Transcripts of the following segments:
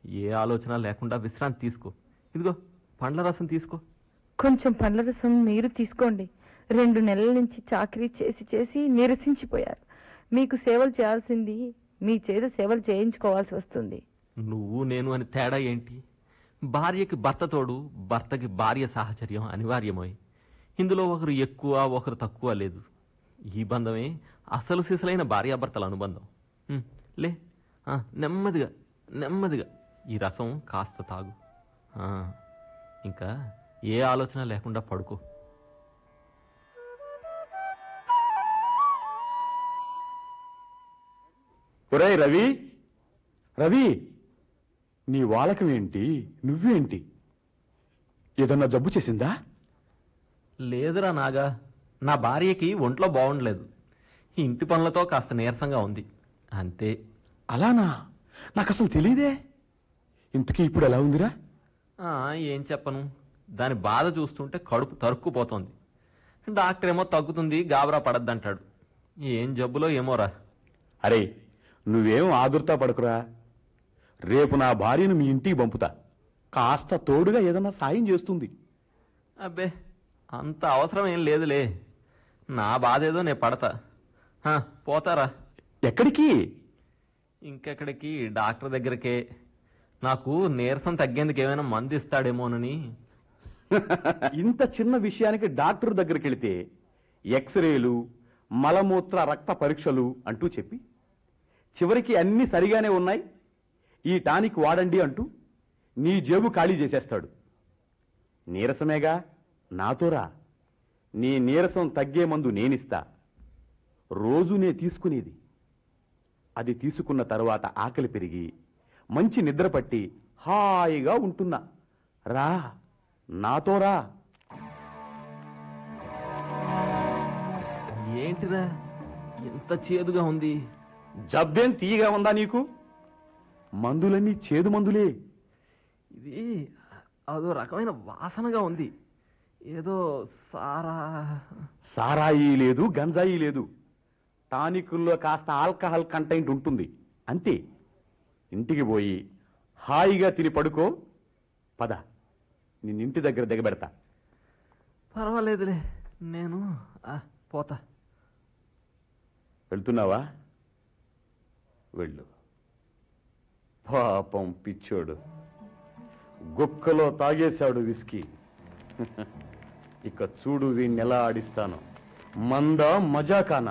ఏ ఆలోచన లేకుండా విశ్రాంతి తీసుకో ఇదిగో పండ్ల రసం తీసుకో కొంచెం పండ్ల రసం మీరు తీసుకోండి రెండు నెలల నుంచి చాకరీ చేసి చేసి నిరసించిపోయారు మీకు సేవలు చేయాల్సింది మీ చేత సేవలు చేయించుకోవాల్సి వస్తుంది నువ్వు నేను అని తేడా ఏంటి భార్యకి భర్త తోడు భర్తకి భార్య సాహచర్యం అనివార్యమోయ్ ఇందులో ఒకరు ఎక్కువ ఒకరు తక్కువ లేదు ఈ బంధమే అసలు సిసలైన భార్యాభర్తల అనుబంధం ఉమ్, లే ఆ, నెమ్మదిగా నెమ్మదిగా ఈ రసం కాస్త తాగు ఆ, ఇంకా ఏ ఆలోచన లేకుండా పడుకో ఒరేయ్ రవి రవి నీ వాలకం ఏంటి నువ్వేంటి ఏదన్నా జబ్బు చేసిందా లేదురా నాగా నా భార్యకి ఒంట్లో బాగుండలేదు ఈ ఇంటి పనులతో కాస్త నీరసంగా ఉంది అంతే అలానా నాకు అసలు తెలియదే ఇంతకీ ఇప్పుడు ఎలా ఉందిరా ఆ, ఏం చెప్పను దాని బాధ చూస్తుంటే కడుపు తరుక్కుపోతోంది డాక్టర్ ఏమో తగ్గుతుంది గాబరా పడద్దంటాడు ఏం జబ్బులో ఏమోరా అరే నువ్వేం ఆదుర్తా పడకురా రేపు నా భార్యను మీ ఇంటికి పంపుతా కాస్త తోడుగా ఏదన్నా సాయం చేస్తుంది అబ్బే అంత అవసరం ఏం లేదులే నా బాధ ఏదో నేను పడతా హా, పోతారా ఎక్కడికి ఇంకెక్కడికి డాక్టర్ దగ్గరకే నాకు నీరసం తగ్గేందుకు ఏమైనా మందు ఇస్తాడేమోనని ఇంత చిన్న విషయానికి డాక్టర్ దగ్గరికి వెళితే ఎక్స్రేలు మలమూత్ర రక్త పరీక్షలు అంటూ చెప్పి చివరికి అన్ని సరిగానే ఉన్నాయి ఈ టానిక్ వాడండి అంటూ నీ జేబు ఖాళీ చేసేస్తాడు నీరసమేగా నాతోరా నీ నీరసం తగ్గే మందు నేనిస్తా రోజు నే తీసుకునేది అది తీసుకున్న తర్వాత ఆకలి పెరిగి మంచి నిద్ర పట్టి హాయిగా ఉంటున్నా రా నాతో రా ఏంటిదా ఇంత చేదుగా ఉంది జబ్బేం తీయగా ఉందా నీకు మందులన్నీ చేదు మందులే ఇది అదో రకమైన వాసనగా ఉంది ఏదో సారా సారాయి లేదు గంజాయి లేదు టానికుల్లో కాస్త ఆల్కహాల్ కంటెంట్ ఉంటుంది అంతే ఇంటికి పోయి హాయిగా తిని పడుకో పద నిన్నింటి దగ్గర దిగబెడతా పర్వాలేదులే నేను ఆ, పోతా వెళ్తున్నావా వెళ్ళు పాపం పిచ్చోడు గుక్కలో తాగేశాడు విస్కీ ఇక చూడు వీణ్ణి ఎలా ఆడిస్తాను మంద మజాకానా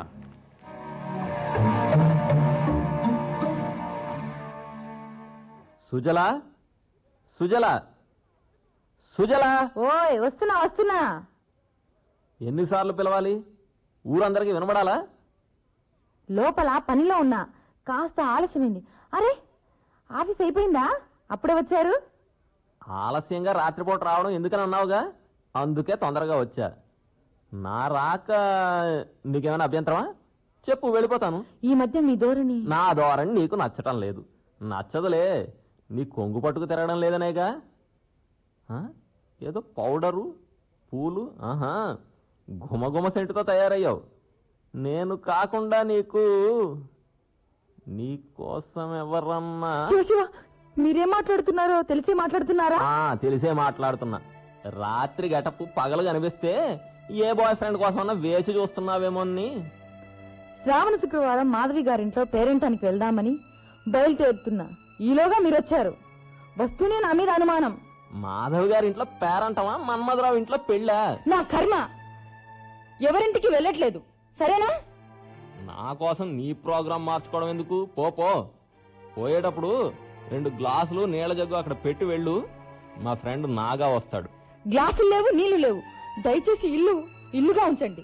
సుజలా సుజలా సుజలా ఓయ్ వస్తున్నా వస్తున్నా ఎన్నిసార్లు పిలవాలి ఊరందరికీ వినబడాలా లోపల పనిలో ఉన్నా కాస్త ఆలస్యమైంది అరే ఆఫీస్ అయిపోయిందా అప్పుడే వచ్చారు ఆలస్యంగా రాత్రిపూట రావడం ఎందుకని అన్నావుగా అందుకే తొందరగా వచ్చా నా రాక నీకేమైనా అభ్యంతరమా చెప్పు వెళ్ళిపోతాను ఈ మధ్య మీ ధోరణి నా ధోరణి నీకు నచ్చటం లేదు నచ్చదులే నీ కొంగు పట్టుకు తిరగడం లేదనేగా ఆ? ఏదో పౌడరు పూలు ఆహా గుమగుమ సెంటుతో తయారయ్యావు నేను కాకుండా నీకు నీ కోసం ఎవరన్నా శివ శివ మీరేం మాట్లాడుతున్నారో తెలిసి మాట్లాడుతున్నారా ఆ, తెలిసే మాట్లాడుతున్నా రాత్రి గటపు పగలు కనిపిస్తే ఏ బాయ్ ఫ్రెండ్ కోసమన్నా వేచి చూస్తున్నావేమోని శ్రావణ శుక్రవారం మాధవి గారింట్లో పేరెంటానికి వెళ్దామని బయలుదేరుతున్నా ఈలోగా మీరు వచ్చారు వస్తూనే నా మీద అనుమానం మాధవ్ గారి ఇంట్లో పేరంటమా మన్మధరావు ఇంట్లో పెళ్ళా నా కర్మ ఎవరింటికి వెళ్ళట్లేదు సరేనా నా కోసం నీ ప్రోగ్రాం మార్చుకోవడం ఎందుకు పో పో పోయేటప్పుడు రెండు గ్లాసులు నీళ్ళ జగ్గు అక్కడ పెట్టి వెళ్ళు మా ఫ్రెండ్ నాగా వస్తాడు గ్లాసులు లేవు నీళ్లు లేవు దయచేసి ఇల్లు ఇల్లుగా ఉంచండి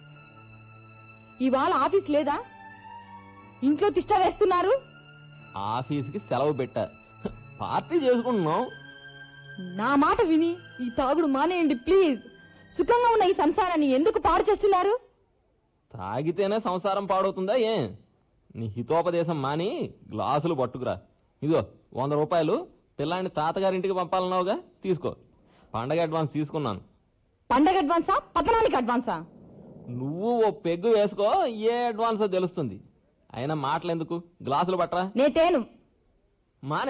ఇవాళ ఆఫీస్ లేదా ఇంట్లో తిష్ట వేస్తున్నారు ఆఫీస్కి సెలవు పెట్టా పార్టీ చేసుకుంటున్నాం నా మాట విని ఈ తాగుడు మానేయండి ప్లీజ్ సుఖంగా ఉన్న ఈ సంసారాన్ని ఎందుకు పాడు చేస్తున్నారు తాగితేనే సంసారం పాడవుతుందా ఏ నీ హితోపదేశం మాని గ్లాసులు పట్టుకురా ఇదిగో వంద రూపాయలు పిల్లాన్ని తాతగారింటికి పంపాలన్నావుగా తీసుకో పండగ అడ్వాన్స్ తీసుకున్నాను పండగ అడ్వాన్సా పతనానికి అడ్వాన్సా నువ్వు ఓ పెగ్గు వేసుకో ఏ అడ్వాన్సో తెలుస్తుంది అయినా మాటలు ఎందుకు గ్లాసులు పట్టరా నేతేను మానే